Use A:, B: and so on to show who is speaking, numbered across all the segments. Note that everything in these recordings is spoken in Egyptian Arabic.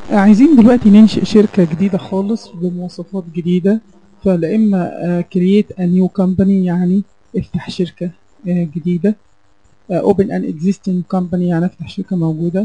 A: عايزين دلوقتي ننشئ شركة جديدة خالص بمواصفات جديدة فلا إما آه، create a new company يعني افتح شركة آه، جديدة آه، open an existing company يعني افتح شركة موجودة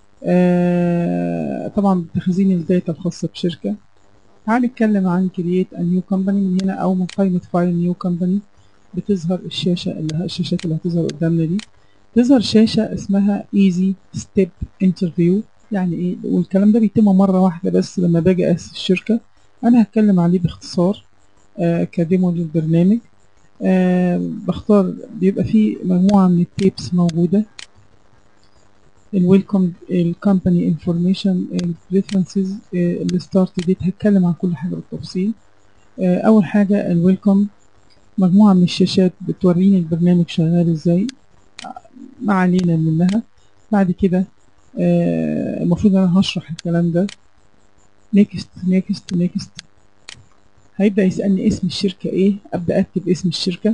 A: آه، طبعا بتخزين الداتا الخاصة بشركة هنتكلم عن create a new company من هنا أو من قائمة فايل new company بتظهر الشاشة اللي الشاشات اللي هتظهر قدامنا دي تظهر شاشة اسمها easy step interview يعني ايه والكلام ده بيتم مرة واحدة بس لما باجي أسس الشركة أنا هتكلم عليه باختصار آه كديمو للبرنامج آه بختار بيبقى فيه مجموعة من التيبس موجودة الويلكم الكومباني انفورميشن الريفرنسز الستارت ديت هتكلم عن كل حاجة بالتفصيل آه أول حاجة الويلكم مجموعة من الشاشات بتوريني البرنامج شغال ازاي ما علينا منها بعد كده آه، المفروض انا هشرح الكلام ده نيكست نيكست نيكست هيبدأ يسألني اسم الشركة ايه ابدأ اكتب اسم الشركة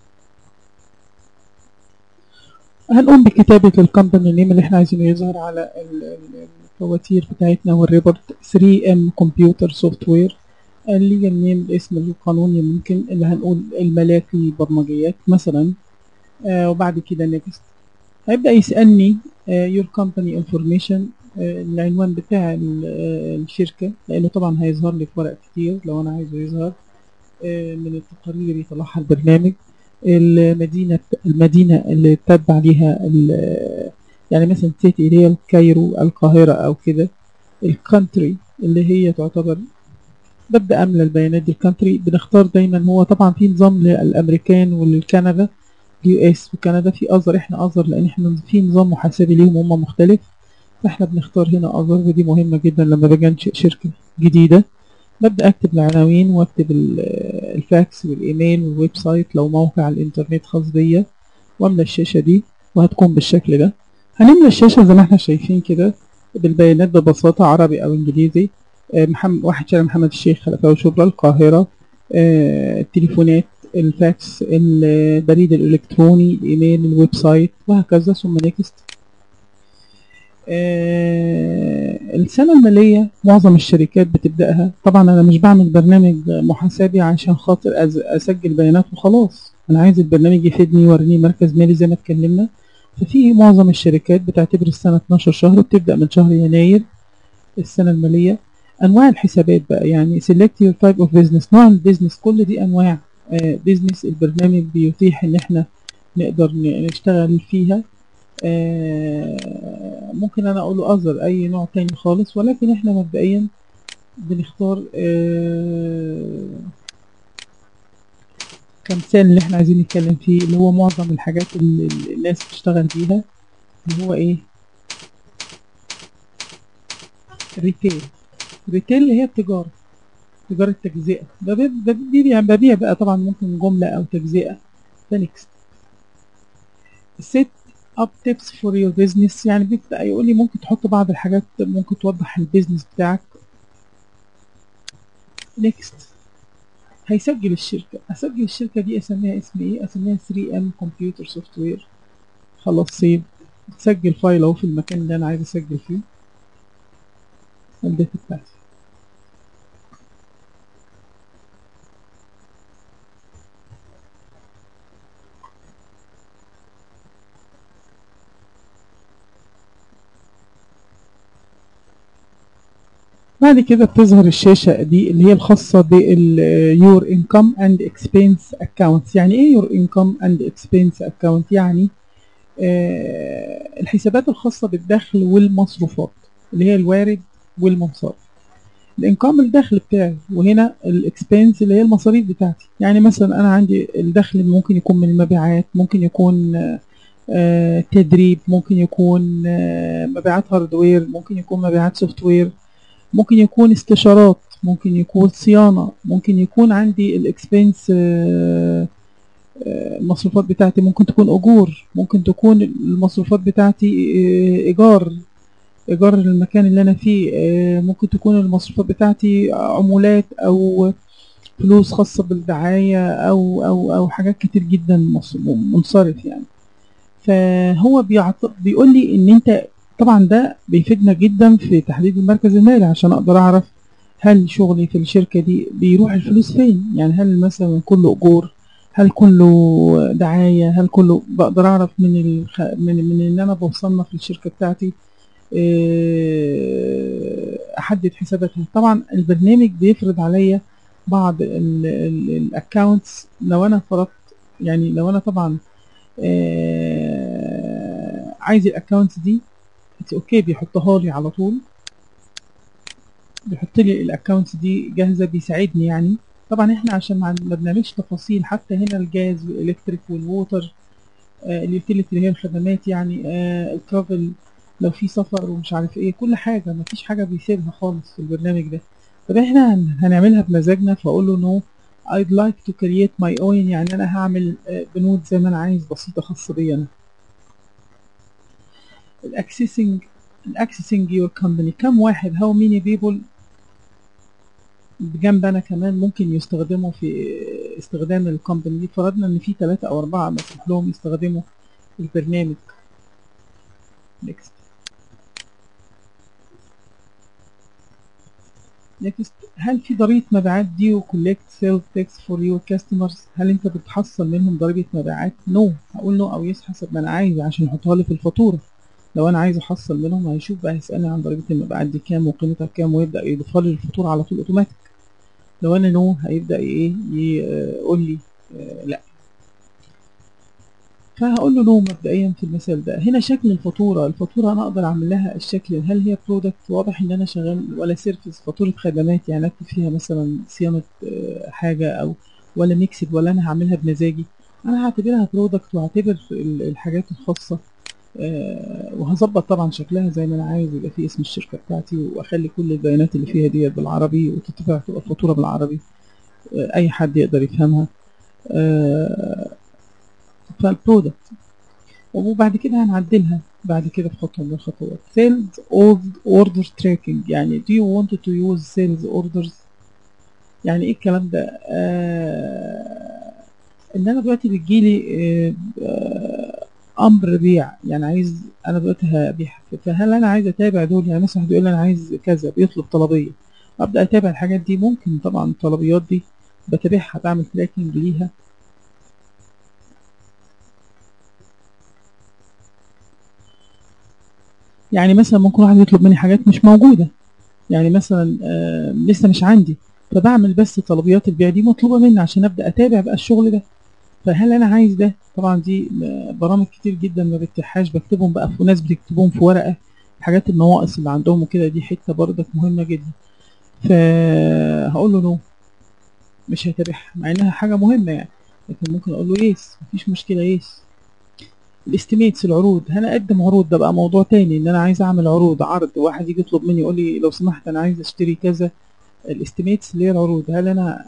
A: هنقوم بكتابة الكومباني نيم اللي احنا عايزينه يظهر على ال- ال- الفواتير بتاعتنا والريبورت 3M كمبيوتر سوفت وير الليجل نيم الاسم القانوني ممكن اللي هنقول الملاكي برمجيات مثلا آه وبعد كده نيكست هيبدأ يسألني يور كومباني انفورميشن العنوان بتاع ال- آه، الشركة لأنه طبعا هيظهر لي في ورق كتير لو أنا عايزه يظهر آه، من التقارير اللي بيطلعها البرنامج المدينة المدينة اللي تتبع ليها ال- يعني مثلا سيتي اللي هي الكايرو القاهرة أو كده الكونتري اللي هي تعتبر ببدأ أملى البيانات دي الكونتري بنختار دايما هو طبعا في نظام للأمريكان والكندا اليو اس وكندا في أزر احنا أزر لأن احنا في نظام محاسبي ليهم هم مختلف فاحنا بنختار هنا أزر ودي مهمة جدا لما باجي أنشئ شركة جديدة ببدأ أكتب العناوين وأكتب ال- الفاكس والإيميل والويب سايت لو موقع على الإنترنت خاص بيا وأملى الشاشة دي وهتكون بالشكل ده هنملى الشاشة زي ما احنا شايفين كده بالبيانات ببساطة عربي أو إنجليزي آه، محمد واحد شارع محمد الشيخ خلفاوي شبرا القاهرة آه، التليفونات الفاكس البريد الإلكتروني الإيميل الويب سايت وهكذا ثم نيكست آه، السنة المالية معظم الشركات بتبدأها طبعا أنا مش بعمل برنامج محاسبي عشان خاطر أز- أسجل بيانات وخلاص أنا عايز البرنامج يفيدني يوريني مركز مالي زي ما اتكلمنا ففي معظم الشركات بتعتبر السنة 12 شهر وبتبدأ من شهر يناير السنة المالية أنواع الحسابات بقى يعني select your type of business نوع البيزنس كل دي أنواع بيزنس البرنامج بيتيح إن احنا نقدر ن- نشتغل فيها آه، ممكن أنا أقول أظهر أي نوع تاني خالص ولكن احنا مبدئيا بنختار آه، كمثال اللي احنا عايزين نتكلم فيه اللي هو معظم الحاجات اللي اللي الناس بتشتغل بيها اللي هو ايه ريتيل ريتيل اللي هي التجارة تجارة تجزئة ببيع ببيع ببيع بقى طبعا ممكن جملة أو تجزئة ده نيكست set up tips for your business يعني بيبدأ يقول لي ممكن تحط بعض الحاجات ممكن توضح البيزنس بتاعك نيكست هيسجل الشركة أسجل الشركة دي أسميها اسم إيه أسميها 3M Computer Software خلاص سيف تسجل فايل أهو في المكان اللي أنا عايز أسجل فيه الداتا بتاعتي بعد كده بتظهر الشاشة دي اللي هي الخاصة بال your income and expense accounts يعني ايه your income and expense account يعني آه الحسابات الخاصة بالدخل والمصروفات اللي هي الوارد والمنصرف الانكم الدخل بتاعي وهنا الاكسبنس اللي هي المصاريف بتاعتي يعني مثلا انا عندي الدخل اللي ممكن يكون من المبيعات ممكن يكون آه، آه، تدريب ممكن يكون آه، مبيعات هاردوير ممكن يكون مبيعات سوفت وير ممكن يكون استشارات ممكن يكون صيانة ممكن يكون عندي الاكسبنس المصروفات بتاعتي ممكن تكون أجور ممكن تكون المصروفات بتاعتي آه، إيجار إيجار المكان اللي أنا فيه آه، ممكن تكون المصروفات بتاعتي عمولات أو فلوس خاصة بالدعاية أو أو أو حاجات كتير جدا مص- منصرف يعني فهو بيعط... بيقول لي إن أنت طبعا ده بيفيدنا جدا في تحديد المركز المالي عشان اقدر اعرف هل شغلي في الشركة دي بيروح الفلوس فين يعني هل مثلا كله اجور هل كله دعاية هل كله بقدر اعرف من الخ... من من ان انا بصنف الشركة بتاعتي إيه، احدد حساباتها طبعا البرنامج بيفرض عليا بعض الاكونتس لو انا فرضت يعني لو انا طبعا آه، عايز الاكونتس دي اوكي بيحطها لي على طول بيحط لي الاكونتس دي جاهزه بيساعدني يعني طبعا احنا عشان ما ما بنعملش تفاصيل حتى هنا الجاز والالكتريك والووتر آه اليوتيليتي اللي هي الخدمات يعني آه الترافل لو في سفر ومش عارف ايه كل حاجه ما فيش حاجه بيسيبها خالص في البرنامج ده طب احنا هن- هنعملها بمزاجنا فاقول له نو I'd like to create my own يعني انا هعمل آه، بنود زي ما انا عايز بسيطه خاصه بي انا الاكسسنج الاكسسنج يور كومباني كم واحد how many people بجنب انا كمان ممكن يستخدموا في استخدام الكومباني دي فرضنا ان في ثلاثة او اربعة مسموح لهم يستخدموا البرنامج next next هل في ضريبة مبيعات دي collect sales tax for your customers هل انت بتحصل منهم ضريبة مبيعات no هقول نو او يس حسب ما انا عايز عشان يحطها لي في الفاتورة لو انا عايز احصل منهم هيشوف بقى هيسألني عن ضريبة المبيعات دي كام وقيمتها كام ويبدأ يضيفها لي الفاتورة على طول اوتوماتيك لو انا نو هيبدأ ايه يقول لي آه، لا فهقول له نو مبدئيا في المثال ده هنا شكل الفاتورة الفاتورة انا اقدر اعمل لها الشكل هل هي برودكت واضح ان انا شغال ولا سيرفيس فاتورة خدمات يعني اكتب فيها مثلا صيانة آه، حاجة او ولا ميكسد ولا انا هعملها بمزاجي انا هعتبرها برودكت وهعتبر ال- الحاجات الخاصة آه، وهظبط طبعا شكلها زي ما انا عايز يبقى فيه اسم الشركة بتاعتي واخلي كل البيانات اللي فيها ديت بالعربي وتتبع تبقى الفاتورة بالعربي آه، اي حد يقدر يفهمها آه، فالبرودكت وبعد كده هنعدلها بعد كده في خطوة من الخطوات sales or- order tracking يعني do you want to use sales orders يعني ايه الكلام ده آه ان انا دلوقتي بتجيلي آه آه امر بيع يعني عايز انا دلوقتي هبيع فهل انا عايز اتابع دول يعني مثلا بيقول لي انا عايز كذا بيطلب طلبيه ابدا اتابع الحاجات دي ممكن طبعا الطلبيات دي بتابعها بعمل تراكنج ليها يعني مثلا ممكن واحد يطلب مني حاجات مش موجودة يعني مثلا آه لسه مش عندي فبعمل بس طلبيات البيع دي مطلوبة مني عشان أبدأ أتابع بقى الشغل ده فهل أنا عايز ده طبعا دي آه، برامج كتير جدا ما بتتحاش بكتبهم بقى في ناس بتكتبهم في ورقة حاجات النواقص اللي عندهم وكده دي حتة برضك مهمة جدا فهقول له نو مش هتابعها مع انها حاجة مهمة يعني لكن ممكن اقول له يس مفيش مشكلة يس الاستيميتس العروض انا اقدم عروض ده بقى موضوع تاني ان انا عايز اعمل عروض عرض واحد يجي يطلب مني يقول لي لو سمحت انا عايز اشتري كذا الاستيميتس اللي هي العروض هل انا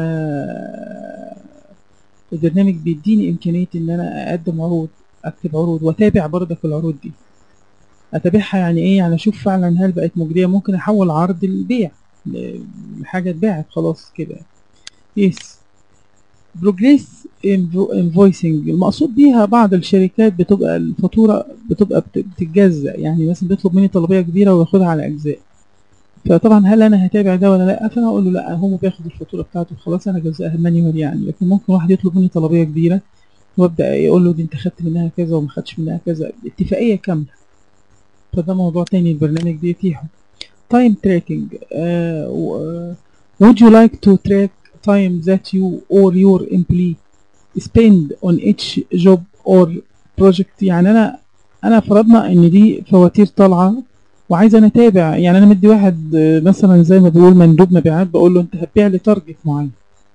A: آه البرنامج بيديني امكانيه ان انا اقدم عروض اكتب عروض واتابع برضك العروض دي اتابعها يعني ايه يعني اشوف فعلا هل بقت مجديه ممكن احول عرض البيع ل- لحاجه اتباعت خلاص كده يس بروجريس انفويسنج المقصود بيها بعض الشركات بتبقى الفاتوره بتبقى بت- بتتجزأ يعني مثلا بيطلب مني طلبيه كبيره وياخدها على اجزاء فطبعا هل انا هتابع ده ولا لا فانا اقول له لا هو بياخد الفاتوره بتاعته خلاص انا جزاها مانيوال يعني لكن ممكن واحد يطلب مني طلبيه كبيره وابدا يقول له دي انت خدت منها كذا وما خدتش منها كذا اتفاقيه كامله فده موضوع تاني البرنامج بيتيحه تايم تراكنج would you like to track time that you or your employee spend on each job or project يعني انا انا فرضنا ان دي فواتير طالعه وعايز انا اتابع يعني انا مدي واحد آه، مثلا زي ما بيقول مندوب مبيعات بقول له انت هتبيع لي تارجت معين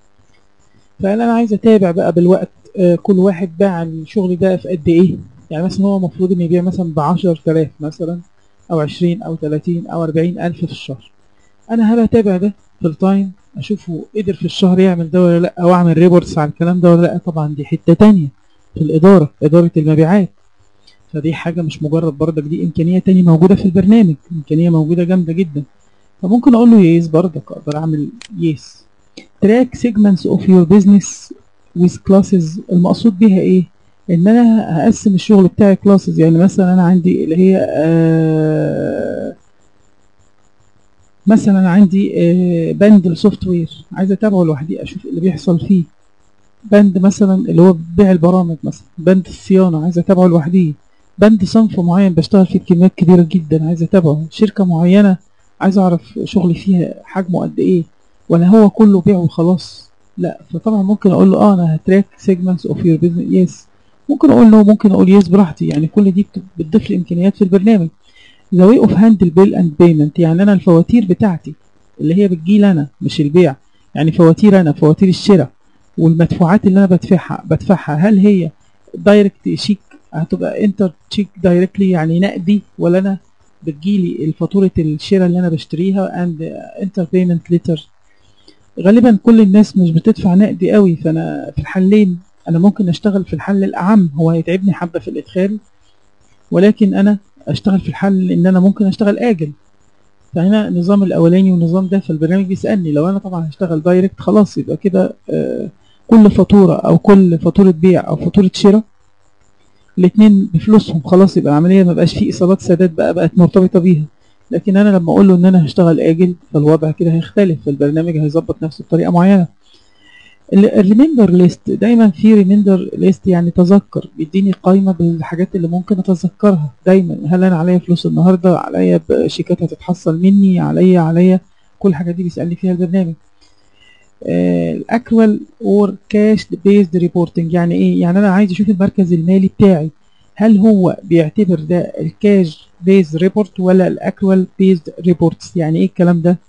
A: فانا عايز اتابع بقى بالوقت آه، كل واحد باع الشغل ده في قد ايه يعني مثلا هو المفروض ان يبيع مثلا ب 10000 مثلا او 20 او 30 او 40 الف في الشهر انا هل اتابع ده في التايم اشوفه قدر في الشهر يعمل ده ولا لا او اعمل ريبورتس على الكلام ده ولا لا طبعا دي حته تانية في الاداره اداره المبيعات فدي حاجه مش مجرد برضك دي امكانيه تانية موجوده في البرنامج امكانيه موجوده جامده جدا فممكن اقول له يس برضك اقدر اعمل يس تراك segments of your business with classes المقصود بيها ايه ان انا هقسم الشغل بتاعي كلاسز يعني مثلا انا عندي اللي هي آه مثلا انا عندي آه بند السوفت وير عايز اتابعه لوحدي اشوف اللي بيحصل فيه بند مثلا اللي هو بيع البرامج مثلا بند الصيانه عايز اتابعه لوحدي بند صنف معين بشتغل فيه بكميات كبيره جدا عايز اتابعه شركه معينه عايز اعرف شغلي فيها حجمه قد ايه ولا هو كله بيع وخلاص لا فطبعا ممكن اقول له اه انا هتراك سيجمنتس اوف يور بزنس يس ممكن اقول له ممكن اقول يس براحتي يعني كل دي بتضيف لي امكانيات في البرنامج ذا واي اوف هاندل بيل اند بيمنت يعني انا الفواتير بتاعتي اللي هي بتجيلي انا مش البيع يعني فواتير انا فواتير الشراء والمدفوعات اللي انا بدفعها بدفعها هل هي دايركت شيك هتبقى انتر تشيك دايركتلي يعني نقدي ولا انا بتجيلي الفاتورة الشراء اللي انا بشتريها اند انتر بيمنت ليتر غالبا كل الناس مش بتدفع نقدي قوي فانا في الحلين انا ممكن اشتغل في الحل الاعم هو هيتعبني حبة في الادخال ولكن انا اشتغل في الحل ان انا ممكن اشتغل اجل فهنا النظام الاولاني والنظام ده فالبرنامج بيسالني لو انا طبعا هشتغل دايركت خلاص يبقى كده آه كل فاتوره او كل فاتوره بيع او فاتوره شراء الاثنين بفلوسهم خلاص يبقى العمليه ما بقاش فيه ايصالات سداد بقى بقت مرتبطه بيها لكن انا لما اقول له ان انا هشتغل اجل فالوضع كده هيختلف فالبرنامج هيظبط نفسه بطريقه معينه الريميندر ليست دايما في ريميندر ليست يعني تذكر بيديني قائمه بالحاجات اللي ممكن اتذكرها دايما هل انا عليا فلوس النهارده عليا شيكات هتتحصل مني عليا عليا كل الحاجات دي بيسالني فيها البرنامج الاكوال اور كاش بيزد ريبورتنج يعني ايه يعني انا عايز اشوف المركز المالي بتاعي هل هو بيعتبر ده الكاش بيز ريبورت ولا الاكوال بيزد ريبورتس يعني ايه الكلام ده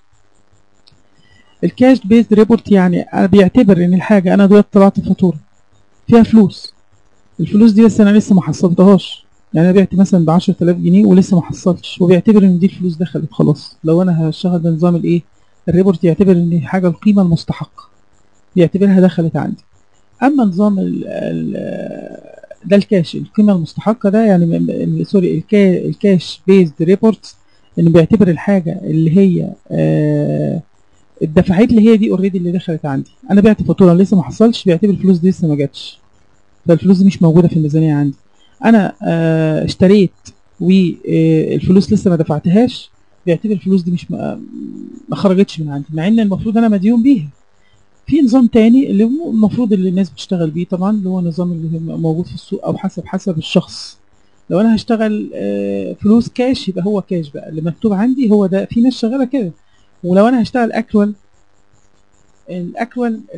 A: الكاش بيزد ريبورت يعني انا بيعتبر ان الحاجه انا دلوقتي طلعت فاتوره فيها فلوس الفلوس دي بس انا لسه ما حصلتهاش يعني انا بعت مثلا ب 10000 جنيه ولسه ما حصلتش وبيعتبر ان دي الفلوس دخلت خلاص لو انا هشتغل بنظام الايه الريبورت يعتبر ان حاجه القيمه المستحقه يعتبرها دخلت عندي اما نظام ال ال ده الكاش القيمه المستحقه ده يعني سوري الكا الكاش بيزد ريبورت انه بيعتبر الحاجه اللي هي آه الدفعات اللي هي دي اوريدي اللي دخلت عندي انا بعت فاتوره لسه ما حصلش بيعتبر الفلوس دي لسه ما جاتش فالفلوس دي مش موجوده في الميزانيه عندي انا آه اشتريت والفلوس لسه ما دفعتهاش بيعتبر الفلوس دي مش ما, ما خرجتش من عندي مع ان المفروض انا مديون بيها في نظام تاني اللي هو المفروض اللي الناس بتشتغل بيه طبعا اللي هو النظام اللي موجود في السوق او حسب حسب الشخص لو انا هشتغل فلوس كاش يبقى هو كاش بقى اللي مكتوب عندي هو ده في ناس شغاله كده ولو انا هشتغل اكوال الاكوال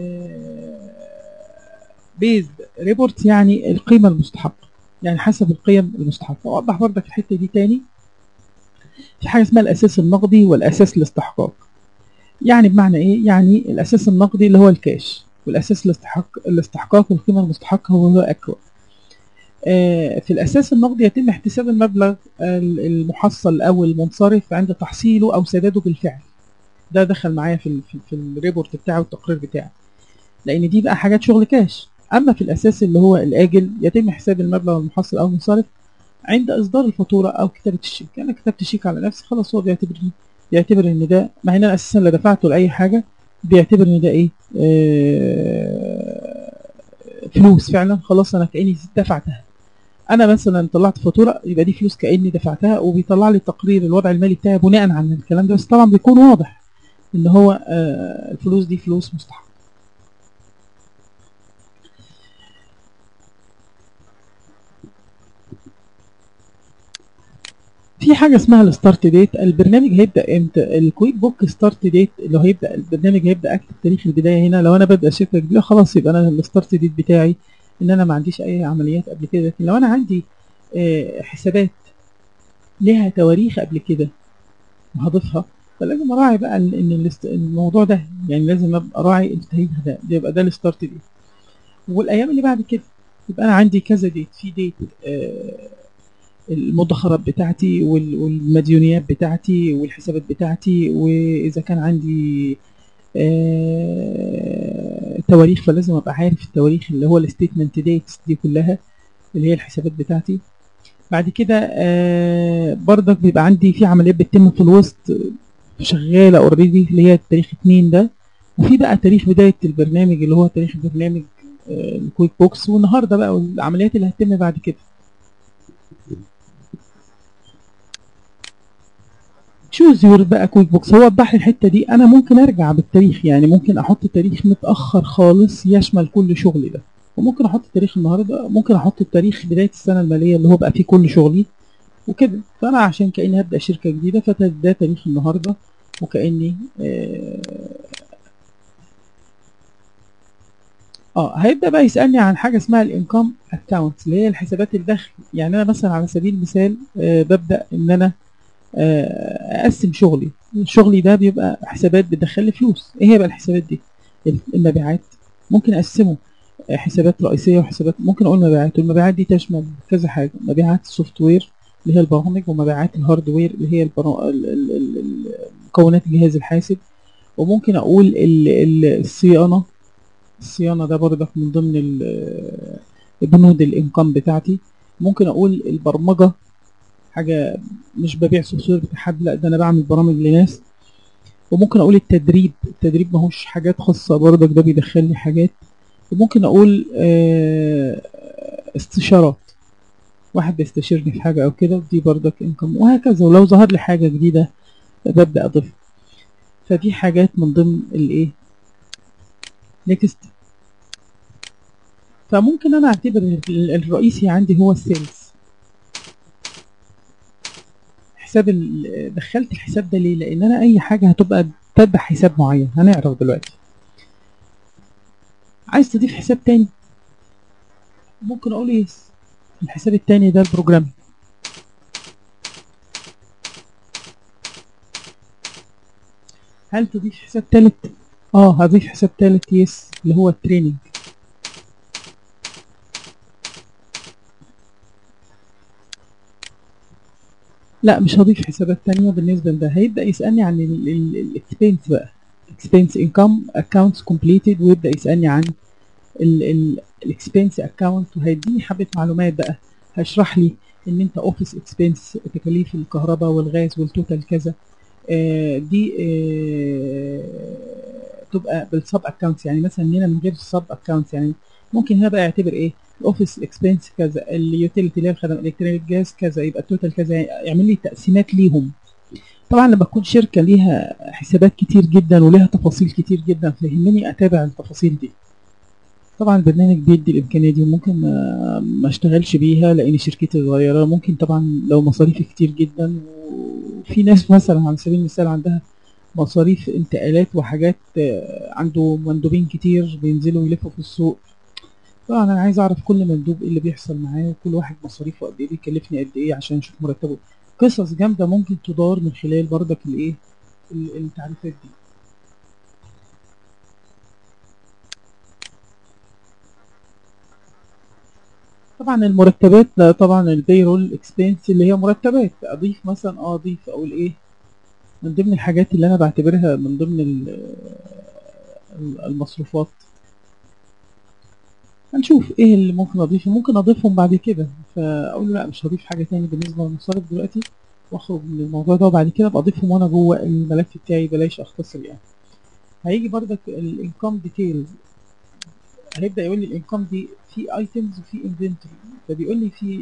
A: بيزد ريبورت يعني القيمه المستحقه يعني حسب القيم المستحقه اوضح برضك الحته دي تاني في حاجه اسمها الاساس النقدي والاساس الاستحقاق يعني بمعنى ايه يعني الاساس النقدي اللي هو الكاش والاساس الاستحقاق الاستحقاق القيمه المستحقه هو هو اكوا آه في الاساس النقدي يتم احتساب المبلغ المحصل او المنصرف عند تحصيله او سداده بالفعل ده دخل معايا في ال في, في الريبورت بتاعه والتقرير بتاعي لان دي بقى حاجات شغل كاش اما في الاساس اللي هو الاجل يتم حساب المبلغ المحصل او المنصرف عند اصدار الفاتوره او كتابه الشيك انا كتبت شيك على نفسي خلاص هو بيعتبر بيعتبر ان ده مع ان انا اساسا لا دفعته لاي حاجه بيعتبر ان ده ايه آه فلوس فعلا خلاص انا كاني دفعتها انا مثلا طلعت فاتوره يبقى دي فلوس كاني دفعتها وبيطلع لي تقرير الوضع المالي بتاعي بناء على الكلام ده بس طبعا بيكون واضح ان هو آه الفلوس دي فلوس مستحقه في حاجه اسمها الستارت ديت البرنامج هيبدا امتى الكويك بوك ستارت ديت اللي هيبدا البرنامج هيبدا اكتب تاريخ البدايه هنا لو انا ببدا شركه جديده خلاص يبقى انا الستارت ديت بتاعي ان انا ما عنديش اي عمليات قبل كده لكن لو انا عندي آه حسابات ليها تواريخ قبل كده وهضيفها فلازم اراعي بقى ان الموضوع ده يعني لازم ابقى راعي التاريخ ده يبقى ده الستارت ديت والايام اللي بعد كده يبقى انا عندي كذا ديت في ديت آه المدخرات بتاعتي والمديونيات بتاعتي والحسابات بتاعتي واذا كان عندي آه تواريخ فلازم ابقى عارف التواريخ اللي هو الستيتمنت ديتس دي كلها اللي هي الحسابات بتاعتي بعد كده آه برضك بيبقى عندي في عمليات بتتم في الوسط شغاله اوريدي اللي هي تاريخ اتنين ده وفي بقى تاريخ بدايه البرنامج اللي هو تاريخ البرنامج آه، الكويك بوكس والنهارده بقى والعمليات اللي هتتم بعد كده تشوز يور بقى كويك بوكس هو وضح لي الحته دي انا ممكن ارجع بالتاريخ يعني ممكن احط تاريخ متاخر خالص يشمل كل شغلي ده وممكن احط تاريخ النهارده ممكن احط التاريخ بدايه السنه الماليه اللي هو بقى فيه كل شغلي وكده فانا عشان كاني هبدا شركه جديده فده تاريخ النهارده وكاني اه, آه هيبدا بقى يسالني عن حاجه اسمها الانكم اكونت اللي هي الحسابات الدخل يعني انا مثلا على سبيل المثال آه ببدا ان انا آه اقسم شغلي شغلي ده بيبقى حسابات بتدخل لي فلوس ايه هي بقى الحسابات دي المبيعات ممكن اقسمه حسابات رئيسيه وحسابات ممكن اقول مبيعات والمبيعات دي تشمل كذا حاجه مبيعات السوفت وير اللي هي البرامج ومبيعات الهاردوير اللي هي البرا... ال- ال- ال- مكونات الجهاز الحاسب وممكن اقول ال- ال- الصيانه الصيانه ده برضك من ضمن ال- بنود الانكم بتاعتي ممكن اقول البرمجه حاجه مش ببيع سوفت وير بتاع حد لا ده انا بعمل برامج لناس وممكن اقول التدريب التدريب ماهوش حاجات خاصه برضك ده بيدخل لي حاجات وممكن اقول آه، استشارات واحد بيستشيرني في حاجه او كده دي برضك انكم وهكذا ولو ظهر لي حاجه جديده ببدا اضيفها فدي حاجات من ضمن الايه نيكست فممكن انا اعتبر ال- الرئيسي عندي هو السيلز حساب ال- دخلت الحساب ده ليه لان انا اي حاجه هتبقى تتبع حساب معين هنعرف دلوقتي عايز تضيف حساب تاني ممكن اقول يس الحساب التاني ده البروجرام هل تضيف حساب تالت اه هضيف حساب تالت يس اللي هو التريننج لا مش هضيف حسابات تانية بالنسبة لده هيبدأ يسألني عن الاكسبنس بقى اكسبنس انكم accounts completed ويبدأ يسألني عن الاكسبنس اكونت وهيديني حبة معلومات بقى هيشرح لي ان انت اوفيس اكسبنس تكاليف الكهرباء والغاز والتوتال كذا آه دي آه تبقى بالسب اكونتس يعني مثلا هنا من غير السب اكونتس يعني ممكن هنا بقى يعتبر ايه الاوفيس اكسبنس كذا اليوتيليتي اللي هي الخدمات الالكترونيه الجاز كذا يبقى التوتال كذا يعمل لي تقسيمات ليهم طبعا لما تكون شركه ليها حسابات كتير جدا وليها تفاصيل كتير جدا فيهمني اتابع التفاصيل دي طبعا البرنامج بيدي الامكانيه دي ممكن ما, ما اشتغلش بيها لان شركتي صغيره ممكن طبعا لو مصاريفي كتير جدا وفي ناس مثلا على سبيل المثال عندها مصاريف انتقالات وحاجات آه، عنده مندوبين كتير بينزلوا يلفوا في السوق طبعا انا عايز اعرف كل مندوب ايه اللي بيحصل معاه وكل واحد مصاريفه قد ايه بيكلفني قد ايه عشان اشوف مرتبه قصص جامده ممكن تدار من خلال بردك الايه ال- التعريفات دي طبعا المرتبات ده طبعا البيرول اكسبنس اللي هي مرتبات اضيف مثلا اه اضيف اقول ايه من ضمن الحاجات اللي انا بعتبرها من ضمن ال- ال- المصروفات هنشوف ايه اللي ممكن اضيفه ممكن اضيفهم بعد كده فاقول له لا مش هضيف حاجه تاني بالنسبه للمصاريف دلوقتي واخرج من الموضوع ده وبعد كده ابقى اضيفهم وانا جوه الملف بتاعي بلاش اختصر يعني هيجي بردك الانكم ديتيلز هيبدا يقول لي الانكم دي في ايتمز وفي انفنتوري فبيقول لي في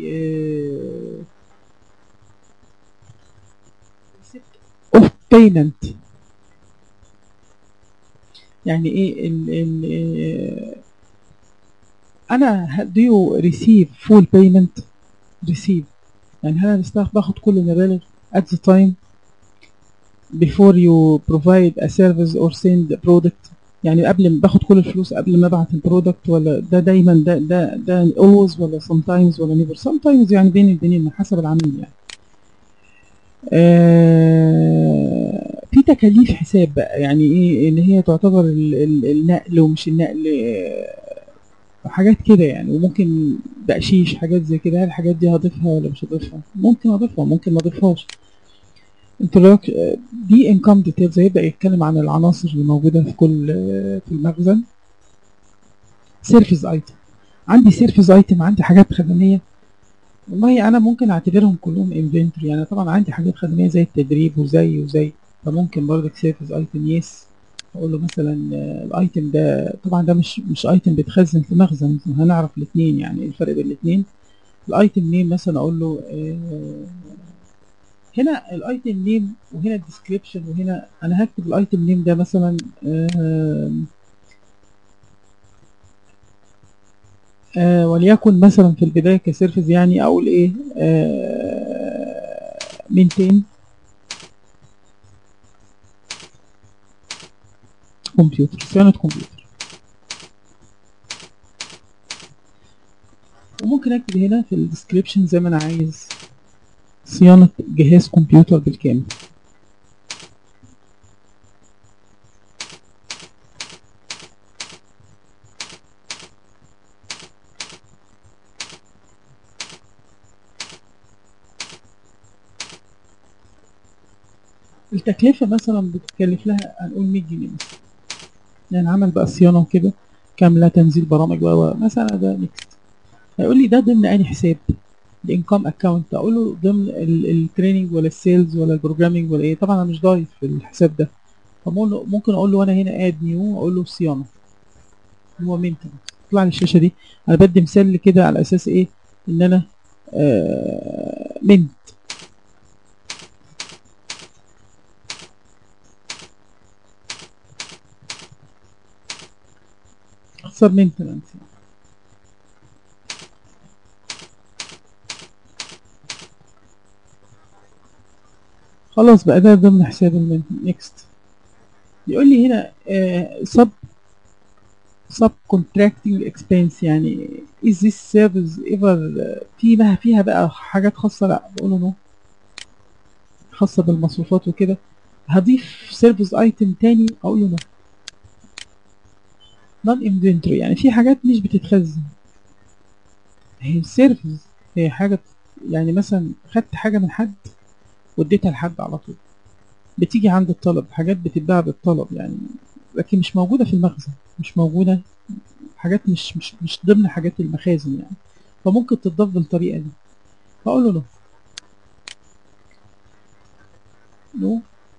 A: اوف بيمنت يعني ايه ال ال انا do you receive full payment receive يعني هل انا بستخ- باخد كل المبالغ at the time before you provide a service or send a product يعني قبل ما باخد كل الفلوس قبل ما ابعت البرودكت ولا ده دايما ده ده ده always ولا sometimes ولا never sometimes يعني بين البنين حسب العميل يعني آه في تكاليف حساب بقى يعني ايه اللي هي تعتبر ال- ال- النقل ومش النقل آه، وحاجات كده يعني وممكن بقشيش حاجات زي كده هل الحاجات دي هضيفها ولا مش هضيفها ممكن اضيفها ممكن ما اضيفهاش انتراك دي انكم ديتيلز هيبدا يتكلم عن العناصر اللي موجوده في كل في المخزن سيرفيس ايتم عندي سيرفيس ايتم عندي حاجات خدميه والله انا ممكن اعتبرهم كلهم انفنتوري يعني طبعا عندي حاجات خدميه زي التدريب وزي وزي فممكن برضك سيرفيس ايتم يس اقول له مثلا آه، الايتم ده طبعا ده مش مش ايتم بيتخزن في مخزن هنعرف الاثنين يعني الفرق بين الاثنين الايتم نيم مثلا اقول له آه، هنا الايتم نيم وهنا الديسكريبشن وهنا انا هكتب الايتم نيم ده مثلا آه، آه وليكن مثلا في البداية كسيرفز يعني أقول إيه آه مينتين كمبيوتر صيانة كمبيوتر وممكن أكتب هنا في الديسكريبشن زي ما أنا عايز صيانة جهاز كمبيوتر بالكامل التكلفة مثلا بتتكلف لها هنقول 100 جنيه مثلا يعني عمل بقى صيانة وكده كاملة تنزيل برامج و مثلا ده نيكست هيقول لي ده ضمن أي حساب الانكم اكونت اقول له ضمن التريننج ولا السيلز ولا البروجرامينج ولا ايه طبعا انا مش ضايف في الحساب ده فممكن اقول له انا هنا اد نيو اقول له صيانه هو مينتنس يطلع لي الشاشه دي انا بدي مثال كده على اساس ايه ان انا آه منت اختصار مينتنس خلاص بقى ده ضمن حساب المنت نيكست يقول لي هنا سب سب كونتراكتنج اكسبنس يعني is this service ever في بقى فيها بقى حاجات خاصة لا بقول له نو خاصة بالمصروفات وكده هضيف سيرفيس ايتم تاني اقول له نو نون انفنتوري يعني في حاجات مش بتتخزن هي السيرفيس هي حاجة يعني مثلا خدت حاجة من حد واديتها لحد على طول بتيجي عند الطلب حاجات بتتباع بالطلب يعني لكن مش موجودة في المخزن مش موجودة حاجات مش مش مش ضمن حاجات المخازن يعني فممكن تتضاف بالطريقة دي فأقول له نو نو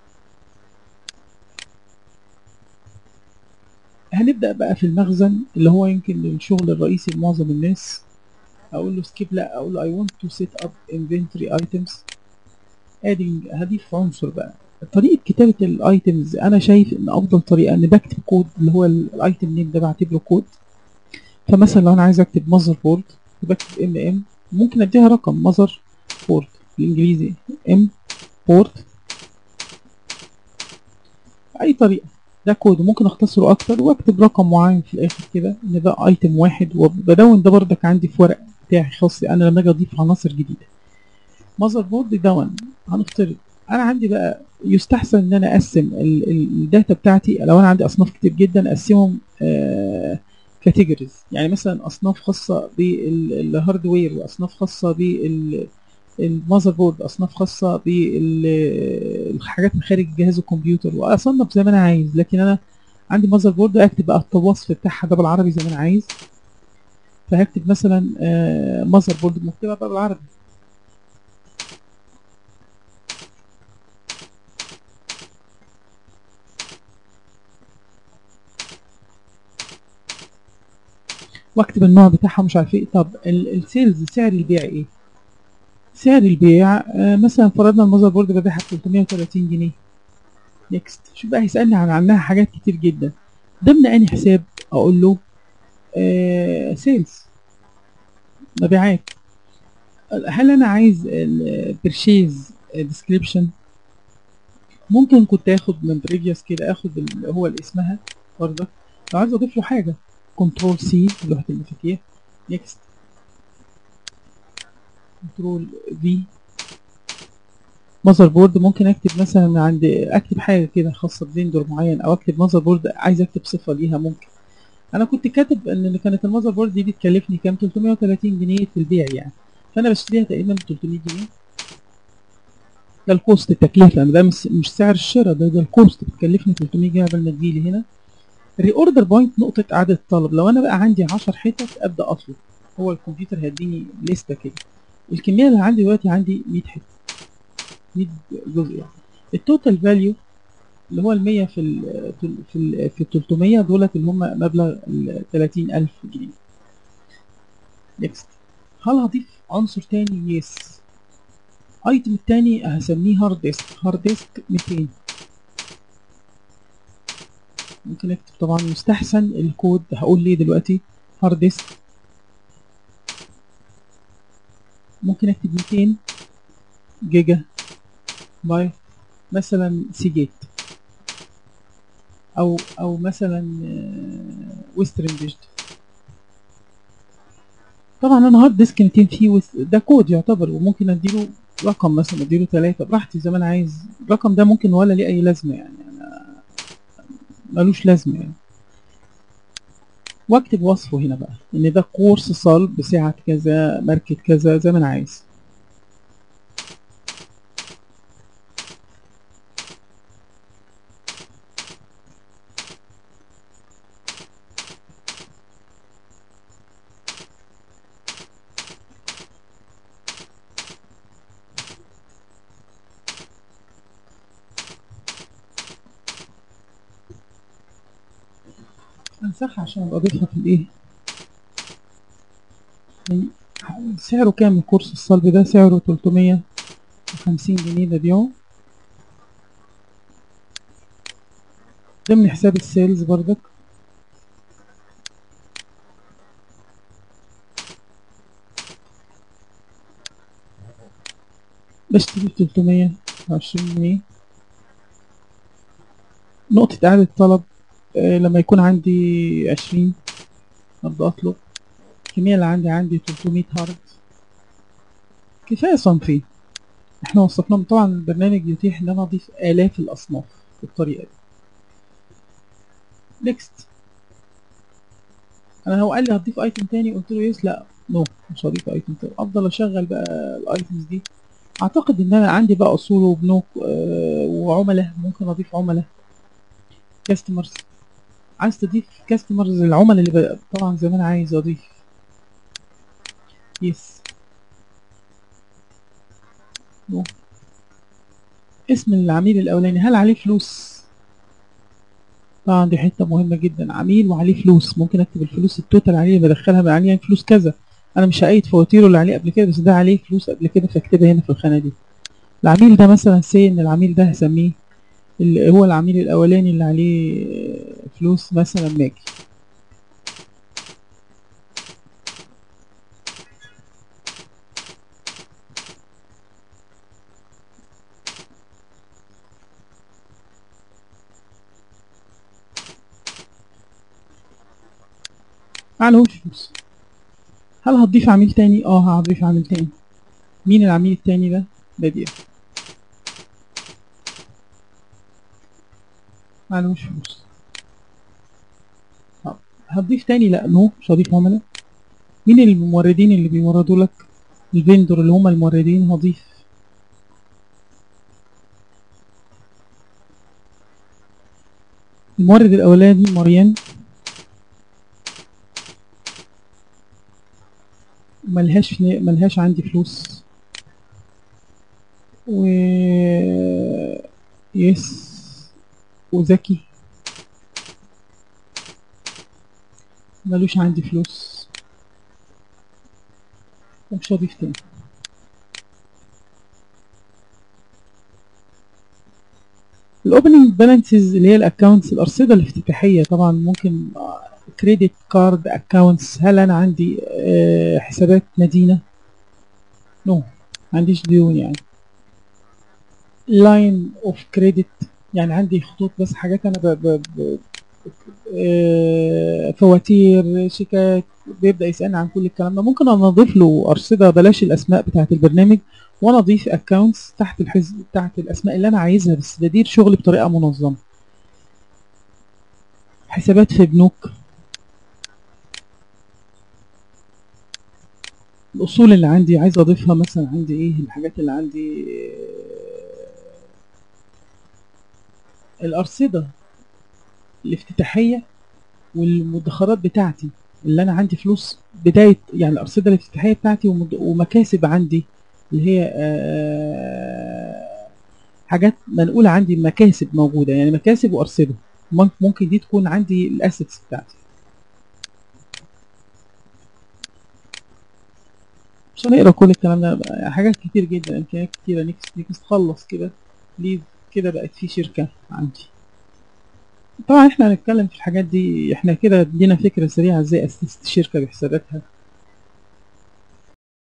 A: هنبدأ بقى في المخزن اللي هو يمكن الشغل الرئيسي لمعظم الناس أقول له سكيب لا أقول له I want to set up inventory items adding هضيف عنصر بقى طريقة كتابة الايتمز انا شايف ان افضل طريقة ان بكتب كود اللي هو الايتم نيم ده بعتبره كود فمثلا لو انا عايز اكتب ماذر بورد بكتب ام ام ممكن اديها رقم ماذر بورد بالانجليزي ام بورد اي طريقة ده كود ممكن اختصره اكتر واكتب رقم معين في الاخر كده ان ده ايتم واحد وبدون ده بردك عندي في ورق بتاعي خاص انا لما اجي اضيف عناصر جديدة ماذر بورد دون هنفترض انا عندي بقى يستحسن ان انا اقسم الداتا بتاعتي لو انا عندي اصناف كتير جدا اقسمهم كاتيجوريز يعني مثلا اصناف خاصه بالهاردوير واصناف خاصه بال المذر بورد اصناف خاصه بالحاجات من خارج جهاز الكمبيوتر واصنف زي ما انا عايز لكن انا عندي مذر بورد اكتب بقى الوصف بتاعها ده بالعربي زي ما انا عايز فهكتب مثلا مذر بورد مكتوبه بقى بالعربي واكتب النوع بتاعها مش عارف ايه طب السيلز سعر البيع ايه سعر البيع آه مثلا فرضنا المذر بورد ببيعها ب 330 جنيه نيكست شوف بقى هيسالني عن عنها حاجات كتير جدا ضمن اني حساب اقول له آه سيلز مبيعات هل انا عايز البرشيز ديسكريبشن ممكن كنت اخد من بريفيوس كده اخد اللي هو اللي اسمها برضك لو عايز اضيف له حاجه كنترول سي لوحة المفاتيح نيكست كنترول في ماذر بورد ممكن اكتب مثلا عند اكتب حاجه كده خاصه بفيندور معين او اكتب ماذر بورد عايز اكتب صفه ليها ممكن انا كنت كاتب ان كانت الماذر بورد دي بتكلفني كام 330 جنيه في البيع يعني فانا بشتريها تقريبا ب 300 جنيه ده الكوست التكلفه انا ده مش سعر الشراء ده ده الكوست بتكلفني 300 جنيه قبل ما تجيلي هنا الريوردر بوينت نقطة إعادة الطلب لو أنا بقى عندي 10 حتت أبدأ أطلب هو الكمبيوتر هيديني لستة كده الكمية اللي عندي دلوقتي عندي 100 حتة 100 جزء يعني التوتال فاليو اللي هو المية في ال في ال في التلتمية دولت اللي هم مبلغ التلاتين ألف جنيه نيكست هل هضيف عنصر تاني يس ايتم التاني هسميه هارد ديسك هارد ديسك 200 ممكن اكتب طبعا يستحسن الكود هقول ليه دلوقتي هارد ديسك ممكن اكتب 200 جيجا بايت مثلا سيجيت او او مثلا ويسترن ديجيتال طبعا انا هارد ديسك 200 فيه وس- ده كود يعتبر وممكن اديله رقم مثلا اديله ثلاثة براحتي زي ما انا عايز الرقم ده ممكن ولا ليه اي لازمة يعني انا ملوش لازمة يعني واكتب وصفه هنا بقى ان ده كورس صلب بسعة كذا ماركة كذا زي ما انا عايز امسحها عشان ابقى اضيفها في الايه يعني سعره كام الكورس الصلب ده سعره 350 جنيه ببيعه ضمن حساب السيلز بردك بشتري ب 320 جنيه نقطة إعادة طلب آه، لما يكون عندي عشرين أبدأ أطلب الكمية اللي عندي عندي 300 هارد كفاية صنفين احنا وصفناهم طبعا البرنامج يتيح ان انا اضيف آلاف الأصناف بالطريقة دي نيكست انا هو قال لي هتضيف ايتم تاني قلت له يس لا نو مش هضيف ايتم تاني افضل اشغل بقى الايتمز دي اعتقد ان انا عندي بقى اصول وبنوك آه، وعملاء ممكن اضيف عملاء كاستمرز عايز تضيف كاستمرز العملاء اللي بقى طبعا زي ما انا عايز اضيف يس نو اسم العميل الاولاني هل عليه فلوس طبعا دي حته مهمه جدا عميل وعليه فلوس ممكن اكتب الفلوس التوتال عليه بدخلها من عليه فلوس كذا انا مش هقيد فواتيره اللي عليه قبل كده بس ده عليه فلوس قبل كده فاكتبها هنا في الخانه دي العميل ده مثلا سي ان العميل ده هسميه اللي هو العميل الاولاني اللي عليه فلوس مثلا ماجي معلهوش فلوس هل هتضيف عميل تاني اه هضيف عميل تاني مين العميل التاني ده بديع معلهوش فلوس طب هتضيف تاني لا نو مش هضيف عملاء مين الموردين اللي بيوردوا لك الفيندور اللي هم الموردين هضيف المورد الاولاني مريان ملهاش ملهاش عندي فلوس و يس وذكي ملوش عندي فلوس ومش هضيف تاني الاوبننج بالانسز اللي هي الاكونتس الارصده الافتتاحيه طبعا ممكن كريدت كارد اكونتس هل انا عندي آه، حسابات مدينه نو no. ما عنديش ديون يعني لاين اوف كريدت يعني عندي خطوط بس حاجات انا ب... ب... ب... آه، فواتير شيكات بيبدا يسالني عن كل الكلام ده ممكن انا اضيف له ارصده بلاش الاسماء بتاعه البرنامج وانا اضيف اكونتس تحت الحزب تحت الاسماء اللي انا عايزها بس بدير شغلي بطريقه منظمه حسابات في بنوك الاصول اللي عندي عايز اضيفها مثلا عندي ايه الحاجات اللي عندي آه، الارصده الافتتاحيه والمدخرات بتاعتي اللي انا عندي فلوس بدايه يعني الارصده الافتتاحيه بتاعتي ومد- ومكاسب عندي اللي هي آه، حاجات منقولة عندي مكاسب موجودة يعني مكاسب وأرصدة مم- ممكن دي تكون عندي الأسيتس بتاعتي مش هنقرا كل الكلام ده بقى حاجات كتير جدا امكانيات كتيره نيكست نيكست خلص كده ليه كده بقت في شركه عندي طبعا احنا هنتكلم في الحاجات دي احنا كده ادينا فكره سريعه ازاي اسست شركه بحساباتها